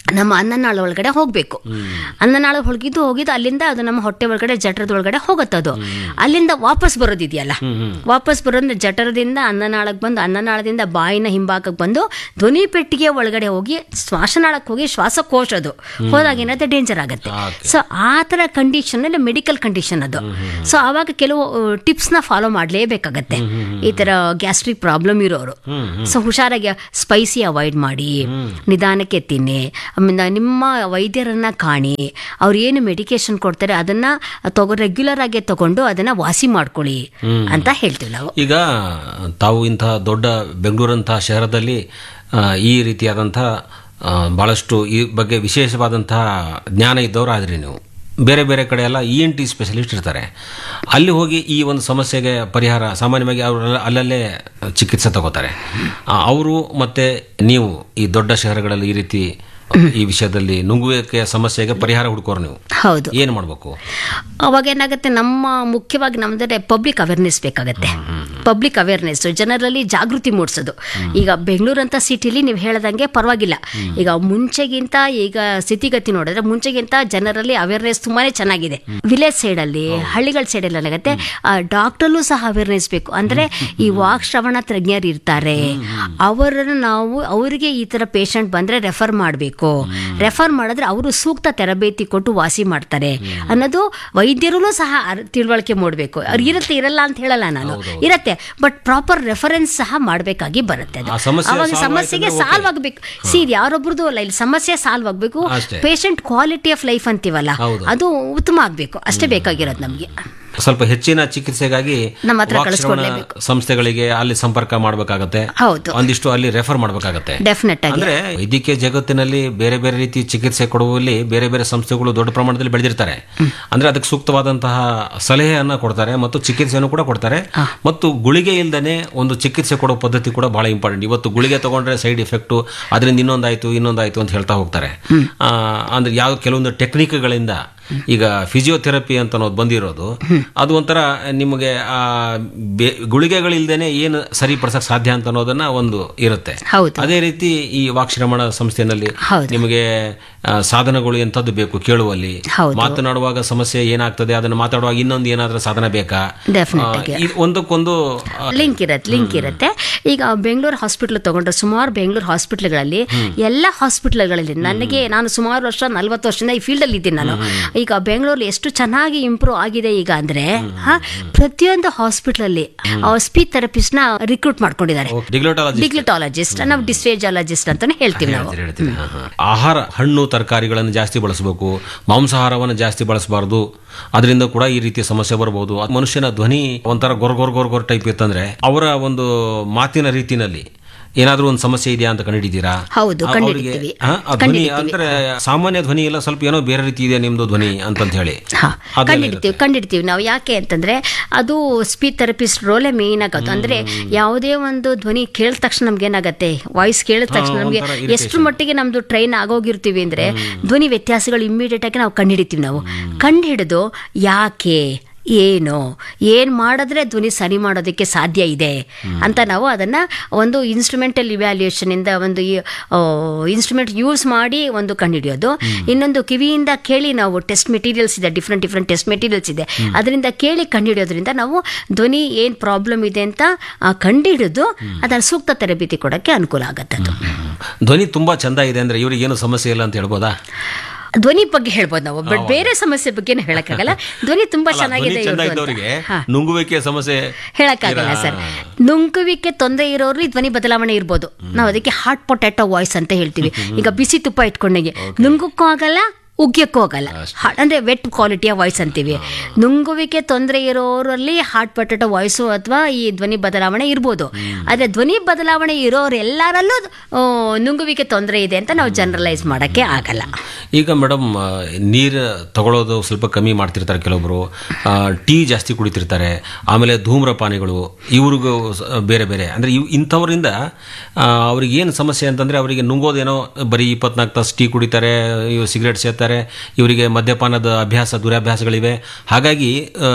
ನಮ್ಮ ಅನ್ನನಾಳ ಒಳಗಡೆ ಹೋಗಬೇಕು ಅನ್ನನಾಳ ಹೊಳಗಿದ್ದು ಹೋಗಿದ್ದು ಅಲ್ಲಿಂದ ಅದು ನಮ್ಮ ಹೊಟ್ಟೆ ಒಳಗಡೆ ಜಠರದ ಒಳಗಡೆ ಹೋಗುತ್ತದು ಅಲ್ಲಿಂದ ವಾಪಸ್ ಬರೋದಿದೆಯಲ್ಲ ವಾಪಸ್ ಬರೋದ್ರೆ ಜಠರದಿಂದ ಅನ್ನನಾಳಕ್ಕೆ ಬಂದು ಅನ್ನನಾಳದಿಂದ ಬಾಯಿನ ಹಿಂಭಾಗಕ್ಕೆ ಬಂದು ಧ್ವನಿ ಪೆಟ್ಟಿಗೆ ಒಳಗಡೆ ಹೋಗಿ ಶ್ವಾಸನಾಳಕ್ಕೆ ಹೋಗಿ ಶ್ವಾಸಕೋಶ ಅದು ಹೋದಾಗ ಏನಾಗುತ್ತೆ ಡೇಂಜರ್ ಆಗುತ್ತೆ Okay. ಸೊ ಆ ಥರ ಕಂಡೀಷನ್ ಅಲ್ಲಿ ಮೆಡಿಕಲ್ ಕಂಡೀಷನ್ ಅದು ಸೊ ಆವಾಗ ಕೆಲವು ಟಿಪ್ಸ್ನ ಫಾಲೋ ಮಾಡಲೇಬೇಕಾಗತ್ತೆ ಈ ಥರ ಗ್ಯಾಸ್ಟ್ರಿಕ್ ಪ್ರಾಬ್ಲಮ್ ಇರೋರು ಸೊ ಹುಷಾರಾಗಿ ಸ್ಪೈಸಿ ಅವಾಯ್ಡ್ ಮಾಡಿ ನಿಧಾನಕ್ಕೆ ತಿನ್ನಿ ಆಮೇಲೆ ನಿಮ್ಮ ವೈದ್ಯರನ್ನ ಕಾಣಿ ಅವ್ರು ಏನು ಮೆಡಿಕೇಶನ್ ಕೊಡ್ತಾರೆ ಅದನ್ನ ತಗೋ ರೆಗ್ಯುಲರ್ ಆಗಿ ತಗೊಂಡು ಅದನ್ನ ವಾಸಿ ಮಾಡ್ಕೊಳ್ಳಿ ಅಂತ ಹೇಳ್ತೀವಿ ನಾವು ಈಗ ತಾವು ಇಂತಹ ದೊಡ್ಡ ಬೆಂಗಳೂರಂತಹ ಶಹರದಲ್ಲಿ ಆ, ಈ ರೀತಿಯಾದಂಥ ಆ, ಬಹಳಷ್ಟು ಈ ಬಗ್ಗೆ ವಿಶೇಷವಾದಂತಹ ಜ್ಞಾನ ಇದ್ದವರು ಆದ್ರಿ ನೀವು ಬೇರೆ ಬೇರೆ ಕಡೆ ಎಲ್ಲ ಇ ಎನ್ ಟಿ ಸ್ಪೆಷಲಿಸ್ಟ್ ಇರ್ತಾರೆ ಅಲ್ಲಿ ಹೋಗಿ ಈ ಒಂದು ಸಮಸ್ಯೆಗೆ ಪರಿಹಾರ ಸಾಮಾನ್ಯವಾಗಿ ಅವರು ಅಲ್ಲಲ್ಲೇ ಚಿಕಿತ್ಸೆ ತಗೋತಾರೆ ಅವರು ಮತ್ತೆ ನೀವು ಈ ದೊಡ್ಡ ಶಹರಗಳಲ್ಲಿ ಈ ರೀತಿ ಈ ವಿಷಯದಲ್ಲಿ ನುಂಗುವಿಕೆ ಸಮಸ್ಯೆಗೆ ಪರಿಹಾರ ಹುಡುಕೋರು ನೀವು ಹೌದು ಏನು ಮಾಡಬೇಕು ಅವಾಗ ಏನಾಗುತ್ತೆ ನಮ್ಮ ಮುಖ್ಯವಾಗಿ ನಮ್ದರೆ ಪಬ್ಲಿಕ್ ಅವೇರ್ನೆಸ್ ಬೇಕಾಗತ್ತೆ ಪಬ್ಲಿಕ್ ಅವೇರ್ನೆಸ್ ಜನರಲ್ಲಿ ಜಾಗೃತಿ ಮೂಡಿಸೋದು ಈಗ ಬೆಂಗಳೂರಂತ ಸಿಟಿಲಿ ನೀವು ಹೇಳ್ದಂಗೆ ಪರವಾಗಿಲ್ಲ ಈಗ ಮುಂಚೆಗಿಂತ ಈಗ ಸ್ಥಿತಿಗತಿ ನೋಡಿದ್ರೆ ಮುಂಚೆಗಿಂತ ಜನರಲ್ಲಿ ಅವೇರ್ನೆಸ್ ತುಂಬಾನೇ ಚೆನ್ನಾಗಿದೆ ವಿಲೇಜ್ ಸೈಡಲ್ಲಿ ಹಳ್ಳಿಗಳ ಸೈಡಲ್ಲಿ ಏನಾಗುತ್ತೆ ಡಾಕ್ಟರ್ಲು ಸಹ ಅವೇರ್ನೆಸ್ ಬೇಕು ಅಂದ್ರೆ ಈ ವಾಕ್ ಶ್ರವಣ ತಜ್ಞರು ಇರ್ತಾರೆ ಅವರನ್ನು ನಾವು ಅವರಿಗೆ ಈ ತರ ಪೇಷಂಟ್ ಬಂದ್ರೆ ರೆಫರ್ ಮಾಡಬೇಕು ರೆಫರ್ ಮಾಡಿದ್ರೆ ಅವರು ಸೂಕ್ತ ತರಬೇತಿ ಕೊಟ್ಟು ವಾಸಿ ಮಾಡ್ತಾರೆ ಅನ್ನೋದು ವೈದ್ಯರು ಸಹ ಅರ್- ತಿಳುವಳಿಕೆ ಮೂಡಬೇಕು ಅವ್ರು ಇರುತ್ತೆ ಇರಲ್ಲ ಅಂತ ಹೇಳಲ್ಲ ನಾನು ಇರತ್ತೆ ಬಟ್ ಪ್ರಾಪರ್ ರೆಫರೆನ್ಸ್ ಸಹ ಮಾಡಬೇಕಾಗಿ ಬರುತ್ತೆ ಅದು ಆ ಸಮಸ್ಯೆ ಅವಾಗ solve ಸಮಸ್ಯೆಗೆ ಆಯ್ತಂದ್ರೆ ಸಾಲ್ವ್ ಆಗಬೇಕು ಸಿ ಯಾರೊಬ್ರದ್ದು ಅಲ್ಲ ಇಲ್ಲಿ ಸಮಸ್ಯೆ ಸಾಲ್ವ್ ಆಗಬೇಕು ಅಷ್ಟೇ. ಪೇಷಂಟ್ ಕ್ವಾಲಿಟಿ ಆಫ್ ಲೈಫ್ ಅಂತೀವಲ್ಲ ಹೌದು. ಅದು ಉತ್ತಮ ಆಗಬೇಕು ಅಷ್ಟೇ ಬೇಕಾಗಿರೋದು ನಮಗೆ ಸ್ವಲ್ಪ ಹೆಚ್ಚಿನ ಚಿಕಿತ್ಸೆಗಾಗಿ ನಮ್ಮ ಹತ್ರ ವಾಕ್ ಶ್ರವಣ ಕಳಿಸ್ಕೊಡ್ಲೇಬೇಕು. ಸಂಸ್ಥೆಗಳಿಗೆ ಅಲ್ಲಿ ಸಂಪರ್ಕ ಮಾಡಬೇಕಾಗತ್ತೆ ಹೌದು ಒಂದಿಷ್ಟು ಅಲ್ಲಿ ರೆಫರ್ ಮಾಡಬೇಕಾಗತ್ತೆ ಡೆಫಿನೆಟ್ ಆಗಿ ಅಂದ್ರೆ ವೈದ್ಯಕೀಯ ಜಗತ್ತಿನಲ್ಲಿ ಬೇರೆ ಬೇರೆ ರೀತಿ ಚಿಕಿತ್ಸೆ ಕೊಡುವಲ್ಲಿ ಬೇರೆ ಬೇರೆ ಸಂಸ್ಥೆಗಳು ದೊಡ್ಡ ಪ್ರಮಾಣದಲ್ಲಿ ಬೆಳೆದಿರ್ತಾರೆ ಅಂದ್ರೆ ಅದಕ್ಕೆ ಸೂಕ್ತವಾದಂತಹ ಸಲಹೆಯನ್ನ ಕೊಡ್ತಾರೆ ಮತ್ತು ಚಿಕಿತ್ಸೆಯನ್ನು ಕೂಡ ಕೊಡ್ತಾರೆ ಮತ್ತು ಗುಳಿಗೆ ಇಲ್ದನೆ ಒಂದು ಚಿಕಿತ್ಸೆ ಕೊಡೋ ಪದ್ಧತಿ ಕೂಡ ಬಹಳ ಇಂಪಾರ್ಟೆಂಟ್ ಇವತ್ತು ಗುಳಿಗೆ ತಗೊಂಡ್ರೆ ಸೈಡ್ ಎಫೆಕ್ಟ್ ಅದರಿಂದ ಇನ್ನೊಂದಾಯ್ತು ಇನ್ನೊಂದಾಯ್ತು ಅಂತ ಹೇಳ್ತಾ ಹೋಗ್ತಾರೆ ಆ, ಅಂದ್ರೆ ಯಾವ ಕೆಲವೊಂದು ಟೆಕ್ನಿಕ್ಗಳಿಂದ ಈಗ ಫಿಸಿಯೋಥೆರಪಿ ಅಂತ ಅನ್ನೋದು ಬಂದಿರೋದು ಅದು ಒಂಥರ ನಿಮಗೆ ಆ ಬೆ- ಗುಳಿಗೆಗಳಿಲ್ದೇನೆ ಏನು ಸರಿಪಡಿಸಕ್ ಸಾಧ್ಯ ಅಂತ ಅನ್ನೋದನ್ನ ಒಂದು ಇರುತ್ತೆ ಹೌದು ಅದೇ ರೀತಿ ಈ ವಾಕ್ಶ್ರಮಣ ಸಂಸ್ಥೆಯಲ್ಲಿ ಹೌದು. ನಿಮಗೆ ಆ, ಸಾಧನಗಳು ಎಂಥದ್ದು ಬೇಕು ಕೇಳುವಲ್ಲಿ ಹೌದು. ಮಾತನಾಡುವಾಗ ಸಮಸ್ಯೆ ಏನಾಗ್ತದೆ ಅದನ್ನ ಮಾತಾಡುವಾಗ ಇನ್ನೊಂದು ಏನಾದ್ರೂ ಸಾಧನ ಬೇಕಾ ಡೆಫಿನೆಟ್ ಆ, ಆಗಿ ಇದ್ ಒಂದಕ್ಕೊಂದು ಆ, ಲಿಂಕ್ ಇರತ್ತೆ ಲಿಂಕ್ ಇರುತ್ತೆ ಈಗ ಬೆಂಗಳೂರು ಹಾಸ್ಪಿಟ್ಲ್ ತಗೊಂಡ್ರೆ ಸುಮಾರು ಬೆಂಗಳೂರು ಹಾಸ್ಪಿಟ್ಲ್ಗಳಲ್ಲಿ ಎಲ್ಲ ಹಾಸ್ಪಿಟ್ಲ್ಗಳಲ್ಲಿ ನನಗೆ ನಾನು ಸುಮಾರು ವರ್ಷ ನಲ್ವತ್ತು ವರ್ಷದಿಂದ ಈ ಫೀಲ್ಡಲ್ಲಿ ಇದ್ದೀನಿ ನಾನು ಈಗ ಬೆಂಗಳೂರಲ್ಲಿ ಎಷ್ಟು ಚೆನ್ನಾಗಿ ಇಂಪ್ರೂವ್ ಆಗಿದೆ ಈಗ ಅಂದ್ರೆ ಹಾ, ಪ್ರತಿಯೊಂದು ಹಾಸ್ಪಿಟ್ಲಲ್ಲಿ ಸ್ಪೀಚ್ ಥೆರಪಿಸ್ಟ್ನ ರಿಕ್ರೂಟ್ ಮಾಡ್ಕೊಂಡಿದ್ದಾರೆ ಓಕೆ, ಡಿಗ್ಲೋಟಾಲಜಿ ಡಿಗ್ಲಿಟಾಲಜಿಸ್ಟ್ ನಾವು ಡಿಸ್ಫೇಜಾಲಜಿಸ್ಟ್ ಅಂತಾನೆ ಹೇಳ್ತೀವಿ ನಾವು ಹೇಳ್ತೀರಿ, ಹೇಳ್ತೀರಿ. ಹಾ, ಹಾ. ಆಹಾರ ಹಣ್ಣು ತರಕಾರಿಗಳನ್ನು ಜಾಸ್ತಿ ಬಳಸಬೇಕು ಮಾಂಸಾಹಾರವನ್ನು ಜಾಸ್ತಿ ಬಳಸಬಾರದು ಅದರಿಂದ ಕೂಡ ಈ ರೀತಿಯ ಸಮಸ್ಯೆ ಬರಬಹುದು ಅದ್ ಮನುಷ್ಯನ ಧ್ವನಿ ಒಂಥರ ಗೊರ್ ಗೊರ್ ಗೊರ್ ಗೊರ್ ಟೈಪ್ ಇತ್ತಂದ್ರೆ ಅವರ ಒಂದು ಮಾತಿನ ರೀತಿನಲ್ಲಿ ಏನಾದ್ರೂ ಒಂದು ಸಮಸ್ಯೆ ಇದೆಯಾ ಅಂತ ಕಂಡುಹಿಡಿದೀರಾ ಹೌದು, ಆ- ಕಂಡುಹಿಡಿತೀವಿ. ಅವ್ರಿಗೆ, ಆ, ಆ ಧ್ವನಿ ಅಂದ್ರೆ ಸಾಮಾನ್ಯ ಧ್ವನಿ ಇಲ್ಲ ಸ್ವಲ್ಪ ಏನೋ ಬೇರೆ ರೀತಿ ಇದೆ ನಿಮ್ದು ಧ್ವನಿ ಅಂತಂತ ಹೇಳಿ ಹಾ ಅದೆಲ್ಲ ಕಂಡಿಡ್ತೀವಿ ಕಂಡಿಡ್ತೀವಿ ನಾವು ಯಾಕೆ ಅಂತಂದ್ರೆ ಅದು ಸ್ಪೀಚ್ ಥೆರಪಿಸ್ಟ್ ರೋಲೇ ಮೇನ್ ಆಗೋದು ಅಂದ್ರೆ ಯಾವುದೇ ಒಂದು ಧ್ವನಿ ಕೇಳಿದ ತಕ್ಷಣ ನಮ್ಗೆ ಏನಾಗತ್ತೆ ವಾಯ್ಸ್ ಕೇಳಿದ ತಕ್ಷಣ ನಮ್ಗೆ ಒಂಥರ irritation. ಎಷ್ಟು ಮಟ್ಟಿಗೆ ನಮ್ದು ಟ್ರೈನ್ ಆಗೋಗಿರ್ತೀವಿ ಅಂದ್ರೆ ಧ್ವನಿ ವ್ಯತ್ಯಾಸಗಳು ಇಮ್ಮಿಡಿಯೇಟ್ ಆಗಿ ನಾವು ಕಂಡುಹಿಡಿತೀವಿ ನಾವು ಕಂಡುಹಿಡಿದು ಯಾಕೆ ಏನು ಏನು ಮಾಡಿದ್ರೆ ಧ್ವನಿ ಸರಿ ಮಾಡೋದಕ್ಕೆ ಸಾಧ್ಯ ಇದೆ ಅಂತ ನಾವು ಅದನ್ನು ಒಂದು ಇನ್ಸ್ಟ್ರೂಮೆಂಟಲ್ ಇವ್ಯಾಲ್ಯೂಯೇಷನಿಂದ ಒಂದು ಇನ್ಸ್ಟ್ರೂಮೆಂಟ್ ಯೂಸ್ ಮಾಡಿ ಒಂದು ಕಂಡುಹಿಡಿಯೋದು ಇನ್ನೊಂದು ಕಿವಿಯಿಂದ ಕೇಳಿ ನಾವು ಟೆಸ್ಟ್ ಮೆಟೀರಿಯಲ್ಸ್ ಇದೆ ಡಿಫ್ರೆಂಟ್ ಡಿಫ್ರೆಂಟ್ ಟೆಸ್ಟ್ ಮೆಟೀರಿಯಲ್ಸ್ ಇದೆ ಅದರಿಂದ ಕೇಳಿ ಕಂಡುಹಿಡಿಯೋದ್ರಿಂದ ನಾವು ಧ್ವನಿ ಏನು ಪ್ರಾಬ್ಲಮ್ ಇದೆ ಅಂತ ಆ, ಕಂಡುಹಿಡಿದು ಅದರ ಸೂಕ್ತ ತರಬೇತಿ ಕೊಡೋಕ್ಕೆ ಅನುಕೂಲ ಆಗತ್ತೆ ಅದು ಧ್ವನಿ ತುಂಬಾ ಚಂದ ಇದೆ ಅಂದ್ರೆ ಇವ್ರಿಗೆ ಏನು ಸಮಸ್ಯೆ ಇಲ್ಲ ಅಂತ ಹೇಳ್ಬೋದಾ ಧ್ವನಿ ಬಗ್ಗೆ ಹೇಳ್ಬೋದು ನಾವು ಬಟ್ ಬೇರೆ ಸಮಸ್ಯೆ ಬಗ್ಗೆ ಹೇಳಕ್ಕಾಗಲ್ಲ ಧ್ವನಿ ತುಂಬಾ ಅಲ್ಲ, ಚೆನ್ನಾಗಿದೆ ಧ್ವನಿ ಚಂದ ಇವ್ರ್ದು ಅಂತ. ಇದ್ದವರಿಗೆ ಹಾ. ನುಂಗುವಿಕೆ ಸಮಸ್ಯೆ ಹೇಳಕ್ಕಾಗಲ್ಲ ಸರ್ ನುಂಗುವಿಕೆ ತೊಂದರೆ ಇರೋರು ಧ್ವನಿ ಬದಲಾವಣೆ ಇರ್ಬೋದು ನಾವು ಅದಕ್ಕೆ ಹಾಟ್ ಪೊಟ್ಯಾಟೊ ವಾಯ್ಸ್ ಅಂತ ಹೇಳ್ತೀವಿ ಈಗ ಬಿಸಿ ತುಪ್ಪ ಇಟ್ಕೊಂಡಾಗೆ ನುಂಗಕ್ಕೂ ಆಗಲ್ಲ ಉಗ್ಯಕ್ಕೂ ಆಗಲ್ಲ ಹಾ- ಅಂದ್ರೆ ವೆಟ್ ಕ್ವಾಲಿಟಿಯ ವಾಯ್ಸ್ ಅಂತೀವಿ ನುಂಗುವಿಕೆ ತೊಂದರೆ ಇರೋರಲ್ಲಿ ಹಾರ್ಟ್ ಪೊಟ್ಯಾಟೊ ವಾಯ್ಸು ಅಥವಾ ಈ ಧ್ವನಿ ಬದಲಾವಣೆ ಇರ್ಬೋದು ಆದ್ರೆ ಧ್ವನಿ ಬದಲಾವಣೆ ಇರೋರು ಎಲ್ಲರಲ್ಲೂ ಆ, ನುಂಗುವಿಕೆ ತೊಂದರೆ ಇದೆ ಅಂತ ನಾವು ಜನರಲೈಸ್ ಮಾಡಕ್ಕೆ ಆಗಲ್ಲ ಈಗ ಮೇಡಮ್ ನೀರು ತಗೊಳ್ಳೋದು ಸ್ವಲ್ಪ ಕಮ್ಮಿ ಮಾಡ್ತಿರ್ತಾರೆ ಕೆಲವೊಬ್ರು ಆ, ಟೀ ಜಾಸ್ತಿ ಕುಡಿತಿರ್ತಾರೆ ಆಮೇಲೆ ಧೂಮ್ರಪಾನಿಗಳು ಇವ್ರಿಗೂ ಸ- ಬೇರೆ ಬೇರೆ ಅಂದ್ರೆ ಇವ್ ಇಂಥವರಿಂದ ಅವ್ರಿಗೆ ಏನು ಸಮಸ್ಯೆ ಅಂತಂದ್ರೆ ಅವರಿಗೆ ನುಂಗೋದೇನೋ ಬರೀ ಇಪ್ಪತ್ನಾಲ್ಕು ತಾಸು ಟೀ ಕುಡಿತಾರೆ ಇವು ಸಿಗರೇಟ್ ಸೇರ್ತಾರೆ ಇವರಿಗೆ ಮದ್ಯಪಾನದ ಅಭ್ಯಾಸ ದುರಭ್ಯಾಸಗಳಿವೆ ಹಾಗಾಗಿ ಆ,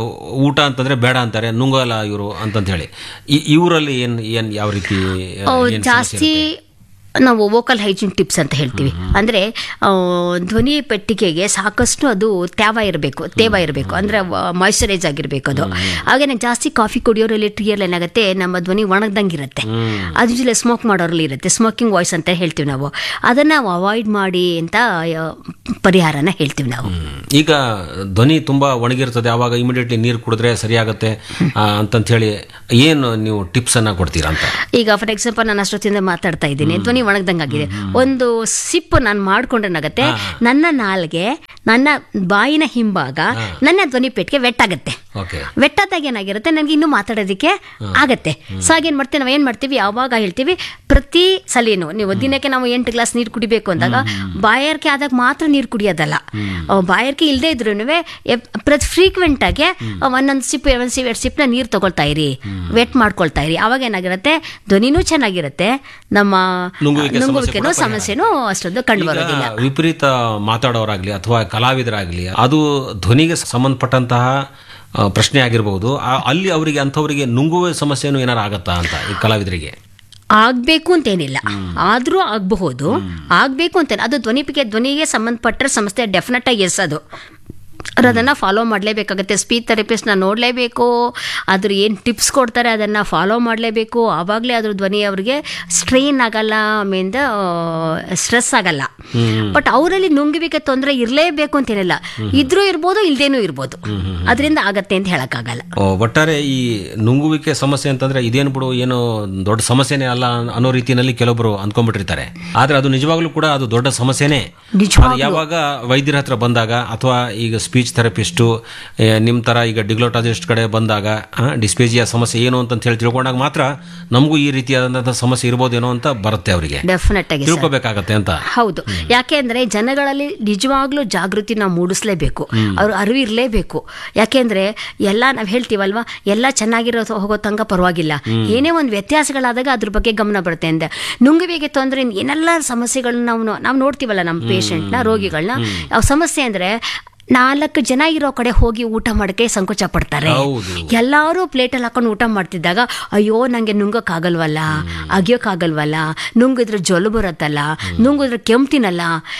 ಊಟ ಅಂತಂದ್ರೆ ಬೇಡ ಅಂತಾರೆ ನುಂಗಲ್ಲ ಇವರು ಅಂತಂತ ಹೇಳಿ ಈ- ಇವರಲ್ಲಿ ಏನ್ ಏನ್ ಯಾವ ರೀತಿ ಆ, ಅವು ಏನ್ ಸಮಸ್ಯೆ ಜಾಸ್ತಿ ಇರುತ್ತೆ? ನಾವು ವೋಕಲ್ ಹೈಜಿನ್ ಟಿಪ್ಸ್ ಅಂತ ಹೇಳ್ತೀವಿ ಅಂದರೆ ಧ್ವನಿ ಪೆಟ್ಟಿಗೆಗೆ ಸಾಕಷ್ಟು ಅದು ತ್ಯಾವ ಇರಬೇಕು ತೇವ ಇರಬೇಕು ಅಂದರೆ ಮಾಯ್ಶ್ಚರೈಸ್ ಆಗಿರಬೇಕು ಅದು ಹಾಗೆ ಜಾಸ್ತಿ ಕಾಫಿ ಕುಡಿಯೋರಲ್ಲಿ ಟೀಯಲ್ಲಿ ಏನಾಗುತ್ತೆ ನಮ್ಮ ಧ್ವನಿ ಒಣಗ್ದಂಗೆ ಇರುತ್ತೆ ಅದ್ರ ಜೊತೆ ಸ್ಮೋಕ್ ಮಾಡೋರಲ್ಲಿ ಇರುತ್ತೆ ಸ್ಮೋಕಿಂಗ್ ವಾಯ್ಸ್ ಅಂತ ಹೇಳ್ತೀವಿ ನಾವು ಅದನ್ನು ನಾವು ಅವಾಯ್ಡ್ ಮಾಡಿ ಅಂತ ಆ, ಪರಿಹಾರನ ಹೇಳ್ತೀವಿ ನಾವು ಈಗ ಧ್ವನಿ ತುಂಬಾ ಒಣಗಿರ್ತದೆ ಆವಾಗ ಇಮಿಡಿಯೇಟ್ಲಿ ನೀರು ಕುಡಿದ್ರೆ ಸರಿಯಾಗತ್ತೆ ಆ, ಅಂತಂತ ಹೇಳಿ ಏನು ನೀವು ಟಿಪ್ಸ್ ಅನ್ನ ಕೊಡ್ತೀರಾ ಅಂತ ಈಗ ಫಾರ್ ಎಕ್ಸಾಂಪಲ್ ನಾನು ಅಷ್ಟೊತ್ತಿಂದ ಮಾತಾಡ್ತಾ ಇದ್ದೀನಿ ಧ್ವನಿ ಒಣಗ್ದಂಗೆ ಆಗಿದೆ ಒಂದು ಸಿಪ್ ನಾನು ಮಾಡ್ಕೊಂಡೇನಾಗತ್ತೆ ನನ್ನ ನಾಲ್ಗೆ ನನ್ನ ಬಾಯಿನ ಹಿಂಭಾಗ ನನ್ನ ಧ್ವನಿ ಪೆಟ್ಟಿಗೆ ವೆಟ್ಟಾಗತ್ತೆ ಓಕೆ ವೆಟ್ಟಾದಾಗ ಏನಾಗಿರುತ್ತೆ ನನಗೆ ಇನ್ನೂ ಮಾತಾಡೋದಕ್ಕೆ ಆಗತ್ತೆ ಸೊ ಹಾಗೇನು ಮಾಡ್ತೀವಿ ನಾವು ಏನು ಮಾಡ್ತೀವಿ ಯಾವಾಗ ಹೇಳ್ತೀವಿ ಪ್ರತಿ ಸಲಿನೂ ನೀವು ದಿನಕ್ಕೆ ನಾವು ಎಂಟು ಗ್ಲಾಸ್ ನೀರು ಕುಡಿಬೇಕು ಅಂದಾಗ ಬಾಯಾರಿಕೆ ಆದಾಗ ಮಾತ್ರ ನೀರು ಕುಡಿಯೋದಲ್ಲ ಅಹ್, ಬಾಯಾರಿಕೆ ಇಲ್ಲದೆ ಇದ್ರೂ ಪ್ರತಿ ಫ್ರೀಕ್ವೆಂಟ್ ಆಗಿ ಒಂದೊಂದು ಸಿಪ್ ಒಂದು ಸಿಪ್ ಎರಡು ಸಿಪ್ನ ನೀರು ತಗೊಳ್ತಾ ಇರಿ ವೆಟ್ ಮಾಡ್ಕೊಳ್ತಾ ಇರಿ ಅವಾಗ ಏನಾಗಿರುತ್ತೆ ಧ್ವನಿನೂ ಚೆನ್ನಾಗಿರುತ್ತೆ ನಮ್ಮ ನುಂಗುವಿಕೆ ಸಮಸ್ಯೆ ನುಂಗುವಿಕೆನೂ ಕೂಡ ಪರಿಹಾರ. ಸಮಸ್ಯೆನೂ ಅಷ್ಟೊಂದು ಕಂಡು ಈಗ ಬರೋದಿಲ್ಲ ವಿಪರೀತ ಮಾತಾಡೋರಾಗ್ಲಿ ಅಥವಾ ಕಲಾವಿದರಾಗ್ಲಿ ಅದು ಧ್ವನಿಗೆ ಸಂಬಂಧಪಟ್ಟಂತಹ ಆ, ಪ್ರಶ್ನೆ ಆಗಿರಬಹುದು ಆ- ಅಲ್ಲಿ ಅವರಿಗೆ ಅಂಥವರಿಗೆ ನುಂಗುವ ಸಮಸ್ಯೆನೂ ಏನಾರು ಆಗತ್ತಾ ಅಂತ ಈ ಕಲಾವಿದರಿಗೆ ಆಗ್ಬೇಕು ಅಂತೇನಿಲ್ಲ ಆದ್ರೂ ಆಗಬಹುದು ಆಗ್ಬೇಕು ಅಂತ ಅದು ಧ್ವನಿಪಿಗೆ ಧ್ವನಿಗೆ ಸಂಬಂಧಪಟ್ಟ ಸಂಸ್ಥೆ ಡೆಫಿನೆಟ್ ಆಗಿ ಎಸ್ ಅದು ಅವ್ರು ಅದನ್ನು ಫಾಲೋ ಮಾಡಲೇಬೇಕಾಗುತ್ತೆ ಸ್ಪೀಚ್ ಥೆರಪಿಸ್ಟ್ನ ನೋಡಲೇಬೇಕು ಅದ್ರ ಏನು ಟಿಪ್ಸ್ ಕೊಡ್ತಾರೆ ಅದನ್ನು ಫಾಲೋ ಮಾಡಲೇಬೇಕು ಆವಾಗಲೇ ಅದ್ರ ಧ್ವನಿ ಅವ್ರಿಗೆ ಸ್ಟ್ರೈನ್ ಆಗಲ್ಲ ಆಮೇಲೆ ಸ್ಟ್ರೆಸ್ ಆಗಲ್ಲ ಬಟ್ ಅವರಲ್ಲಿ ನುಂಗುವಿಕೆ ತೊಂದರೆ ಇರಲೇಬೇಕು ಅಂತೇನಿಲ್ಲ ಇದ್ರೂ ಇರ್ಬೋದು ಇಲ್ದೇನೂ ಇರ್ಬೋದು ಅದರಿಂದ ಆಗತ್ತೆ ಅಂತ ಹೇಳೋಕ್ಕಾಗಲ್ಲ ಓ, ಒಟ್ಟಾರೆ ಈ ನುಂಗುವಿಕೆ ಸಮಸ್ಯೆ ಅಂತಂದ್ರೆ ಇದೇನು ಬಿಡು ಏನು ದೊಡ್ಡ ಸಮಸ್ಯೆನೇ ಅಲ್ಲ ಅನ್ನೋ ರೀತಿಯಲ್ಲಿ ಕೆಲವೊಬ್ರು ಅಂದ್ಕೊಂಡ್ಬಿಟ್ಟಿರ್ತಾರೆ ಆದ್ರೆ ಅದು ನಿಜವಾಗ್ಲೂ ಕೂಡ ಅದು ದೊಡ್ಡ ಸಮಸ್ಯೆನೇ ನಿಜವಾಗ್ಲೂ. ಅದು ಯಾವಾಗ ವೈದ್ಯರ ಹತ್ರ ಬಂದಾಗ ಅಥವಾ ಈಗ ಸ್ಪೀಚ್ ಥೆರಪಿಸ್ಟು ನಿಮ್ಮ ಥರ ಈಗ ಡಿಗ್ಲೋಟಾಲಜಿಸ್ಟ್ ಕಡೆ ಬಂದಾಗ ಡಿಸ್ಪೇಜಿಯಾ ಸಮಸ್ಯೆ ಏನು ಅಂತ ಹೇಳಿ ತಿಳ್ಕೊಂಡಾಗ ಮಾತ್ರ ನಮಗೂ ಈ ರೀತಿಯಾದಂಥ ಸಮಸ್ಯೆ ಇರ್ಬೋದೇನೋ ಅಂತ ಬರುತ್ತೆ ಅವರಿಗೆ ಡೆಫಿನೆಟ್ ಆಗಿ ಸರ್ ತಿಳ್ಕೊಬೇಕಾಗತ್ತೆ ಅಂತ ಹೌದು ಯಾಕೆಂದ್ರೆ ಜನಗಳಲ್ಲಿ ನಿಜವಾಗ್ಲೂ ಜಾಗೃತಿ ನಾವು ಮೂಡಿಸ್ಲೇಬೇಕು ಅವ್ರು ಅರಿವು ಇರಲೇಬೇಕು ಯಾಕೆಂದ್ರೆ ಎಲ್ಲ ನಾವು ಹೇಳ್ತೀವಲ್ವಾ ಎಲ್ಲ ಚೆನ್ನಾಗಿರೋ ಹೋಗೋ ತನಕ ಪರವಾಗಿಲ್ಲ ಏನೇ ಒಂದು ವ್ಯತ್ಯಾಸಗಳಾದಾಗ ಅದ್ರ ಬಗ್ಗೆ ಗಮನ ಬರುತ್ತೆ ಅಂದೆ ನುಂಗುವಿಗೆ ತೊಂದರೆ ಏನೆಲ್ಲ ಸಮಸ್ಯೆಗಳನ್ನ ನಾವು ನಾವು ನೋಡ್ತೀವಲ್ಲ ನಮ್ಮ ಪೇಷಂಟ್ನ ರೋಗಿಗಳನ್ನ ಅವ್ ಸಮಸ್ಯೆ ಅಂದ್ರೆ ನಾಲ್ಕು ಜನ ಇರೋ ಕಡೆ ಹೋಗಿ ಊಟ ಮಾಡೋಕ್ಕೆ ಸಂಕೋಚ ಪಡ್ತಾರೆ ಹೌದು. ಎಲ್ಲರೂ ಪ್ಲೇಟಲ್ಲಿ ಹಾಕೊಂಡು ಊಟ ಮಾಡ್ತಿದ್ದಾಗ ಅಯ್ಯೋ ನನಗೆ ನುಂಗೋಕ್ಕಾಗಲ್ವಲ್ಲ ಅಗಿಯೋಕ್ಕಾಗಲ್ವಲ್ಲ ನುಂಗಿದ್ರೆ ಜೊಲು ಬರುತ್ತಲ್ಲ ನುಂಗಿದ್ರೆ ಕೆಮ್ತಿನಲ್ಲ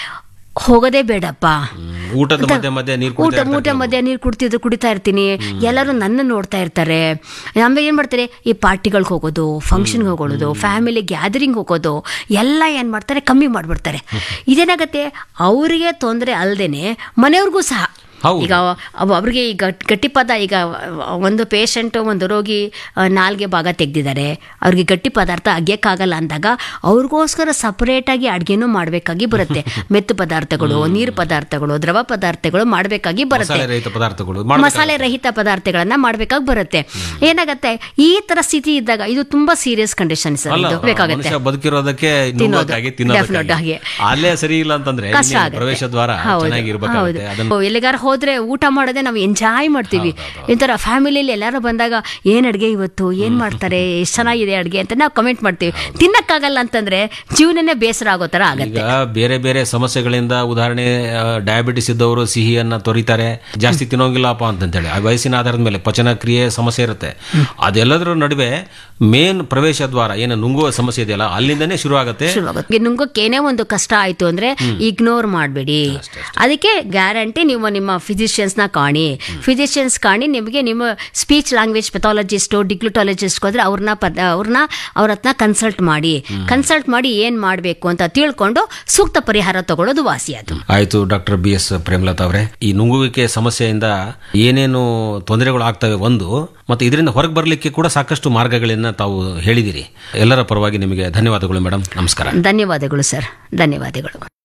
ಹೋಗೋದೇ ಬೇಡಪ್ಪ ಊಟದ ಮಧ್ಯೆ ಮಧ್ಯೆ ನೀರು ಊಟ ಊಟ ಮಧ್ಯೆ ನೀರು ಕುಡ್ತಿದ್ರು ಕುಡಿತಾ ಇರ್ತೀನಿ ಎಲ್ಲರೂ ನನ್ನ ನೋಡ್ತಾ ಇರ್ತಾರೆ ಆಮೇಲೆ ಏನು ಮಾಡ್ತಾರೆ ಈ ಪಾರ್ಟಿಗಳಿಗೆ ಹೋಗೋದು ಫಂಕ್ಷನ್ಗೆ ಹೋಗೋದು ಫ್ಯಾಮಿಲಿ ಗ್ಯಾದರಿಂಗ್ ಹೋಗೋದು ಎಲ್ಲ ಏನು ಮಾಡ್ತಾರೆ ಕಮ್ಮಿ ಮಾಡಿಬಿಡ್ತಾರೆ ಇದೇನಾಗತ್ತೆ ಅವರಿಗೆ ತೊಂದರೆ ಅಲ್ಲದೇನೆ ಮನೆಯವ್ರಿಗೂ ಸಹ ಹೌದು. ಈಗ ಅವ್ ಅವ್ರಿಗೆ ಈಗ ಗಟ್ಟಿಪದ ಈಗ ಒಂದು ಪೇಷಂಟ್ ಒಂದು ರೋಗಿ ಆ, ನಾಲ್ಗೆ ಭಾಗ ತೆಗ್ದಿದ್ದಾರೆ ಅವ್ರಿಗೆ ಗಟ್ಟಿ ಪದಾರ್ಥ ಅಗ್ಯಕ್ಕಾಗಲ್ಲ ಅಂದಾಗ ಅವ್ರಿಗೋಸ್ಕರ ಸಪರೇಟಾಗಿ ಅಡುಗೆನೂ ಮಾಡಬೇಕಾಗಿ ಬರುತ್ತೆ ಮೆತ್ತು ಪದಾರ್ಥಗಳು ನೀರು ಪದಾರ್ಥಗಳು ದ್ರವ ಪದಾರ್ಥಗಳು ಮಾಡಬೇಕಾಗಿ ಬರುತ್ತೆ ಮಸಾಲೆ ರಹಿತ ಪದಾರ್ಥಗಳು ಮಾಡ್ಬೇಕಾಗುತ್ತೆ. ಮಸಾಲೆ ರಹಿತ ಪದಾರ್ಥಗಳನ್ನ ಮಾಡ್ಬೇಕಾಗಿ ಬರುತ್ತೆ ಏನಾಗತ್ತೆ ಈ ತರ ಸ್ಥಿತಿ ಇದ್ದಾಗ ಇದು ತುಂಬಾ ಸೀರಿಯಸ್ ಕಂಡೀಷನ್ ಸರ್ ಅಲ್ಲ ಇದು ಬೇಕಾಗತ್ತೆ ಮನುಷ್ಯ ಬದುಕಿರೋದಕ್ಕೆ ನುಂಗೋಕ್ಕಾಗಿ Definite ತಿನ್ನೋದಕ್ಕಾಗಿ ಆಗಿ. ಅಲ್ಲೇ ಸರಿ ಇಲ್ಲ ಅಂತಂದ್ರೆ ಕಷ್ಟ ಇನ್ನೇನು ಆಗುತ್ತೆ. ಪ್ರವೇಶ ದ್ವಾರ ಹೌದು, ಚೆನ್ನಾಗಿ ಇರ್ಬೇಕಾಗುತ್ತೆ ಹೌದು. ಅದನ್ನ ಎಲ್ಲಿಗಾರ ಹೋದ್ರೆ ಊಟ ಮಾಡೋದೇ ನಾವು ಎಂಜಾಯ್ ಮಾಡ್ತೀವಿ ಇಂತರ ಫ್ಯಾಮಿಲಿಯಲ್ಲಿ ಎಲ್ಲಾರು ಬಂದಾಗ ಏನ್ ಅಡ್ಗೆ ಇವತ್ತು ಏನ್ ಮಾಡ್ತಾರೆ ಎಷ್ಟ್ ಚೆನ್ನಾಗಿದೆ ಅಡ್ಗೆ ಅಂತ ನಾವು ಕಮೆಂಟ್ ಮಾಡ್ತೀವಿ ತಿನ್ನಕ್ಕಾಗಲ್ಲ ಅಂತಂದ್ರೆ ಜೀವನನೇ ಬೇಸರ ಆಗೋ ತರ ಆಗತ್ತೆ ಈಗ ಬೇರೆ ಬೇರೆ ಸಮಸ್ಯೆಗಳಿಂದ ಉದಾಹರಣೆ ಡಯಾಬಿಟಿಸ್ ಇದ್ದವರು ಸಿಹಿಯನ್ನ ತೊರಿತಾರೆ ಜಾಸ್ತಿ ತಿನ್ನೋಂಗಿಲ್ಲಪ್ಪ ಅಂತಂತೇಳಿ ಆ ವಯಸ್ಸಿನ ಆಧಾರದ ಮೇಲೆ ಪಚನ ಕ್ರಿಯೆ ಸಮಸ್ಯೆ ಇರುತ್ತೆ ಅದೆಲ್ಲದರ ನಡುವೆ ಮೇನ್ ಪ್ರವೇಶ ದ್ವಾರ ಏನು ನುಂಗುವ ಸಮಸ್ಯೆ ಇದೆಯಲ್ಲ ಅಲ್ಲಿಂದನೇ ಶುರು ಆಗುತ್ತೆ ಶುರುವಾಗುತ್ತೆ ನುಂಗೋಕೆ ಏನೇ ಒಂದು ಕಷ್ಟ ಆಯ್ತು ಅಂದ್ರೆ ಇಗ್ನೋರ್ ಮಾಡಬೇಡಿ ಅದಕ್ಕೆ ಗ್ಯಾರಂಟಿ ನೀವು ನಿಮ್ಮ ಫಿಸಿಷಿಯನ್ಸ್ನ ಕಾಣಿ ಫಿಸಿಷಿಯನ್ಸ್ ಕಾಣಿ ನಿಮಗೆ ನಿಮ್ಮ ಸ್ಪೀಚ್ ಲ್ಯಾಂಗ್ವೇಜ್ ಪೆಥಾಲಜಿಸ್ಟು ಡಿಗ್ಲುಟಾಲಜಿಸ್ಟ್ ಹೋದ್ರೆ ಅವ್ರನ್ನ ಪದ ಅವ್ರನ್ನ ಅವ್ರ ಹತ್ರ ಕನ್ಸಲ್ಟ್ ಮಾಡಿ ಕನ್ಸಲ್ಟ್ ಮಾಡಿ ಏನ್ ಮಾಡಬೇಕು ಅಂತ ತಿಳ್ಕೊಂಡು ಸೂಕ್ತ ಪರಿಹಾರ ತಗೊಳ್ಳೋದು ವಾಸಿ ಅದು ಆಯ್ತು ಡಾಕ್ಟರ್ ಬಿ ಎಸ್ ಪ್ರೇಮಲತಾ ಅವರೇ ಈ ನುಂಗುವಿಕೆ ಸಮಸ್ಯೆಯಿಂದ ಏನೇನು ತೊಂದರೆಗಳು ಆಗ್ತವೆ ಒಂದು ಮತ್ತೆ ಇದರಿಂದ ಹೊರಗೆ ಬರಲಿಕ್ಕೆ ಕೂಡ ಸಾಕಷ್ಟು ಮಾರ್ಗಗಳನ್ನ ತಾವು ಹೇಳಿದಿರಿ ಎಲ್ಲರ ಪರವಾಗಿ ನಿಮಗೆ ಧನ್ಯವಾದಗಳು ಮೇಡಮ್ ನಮಸ್ಕಾರ ಧನ್ಯವಾದಗಳು ಸರ್ ಧನ್ಯವಾದಗಳು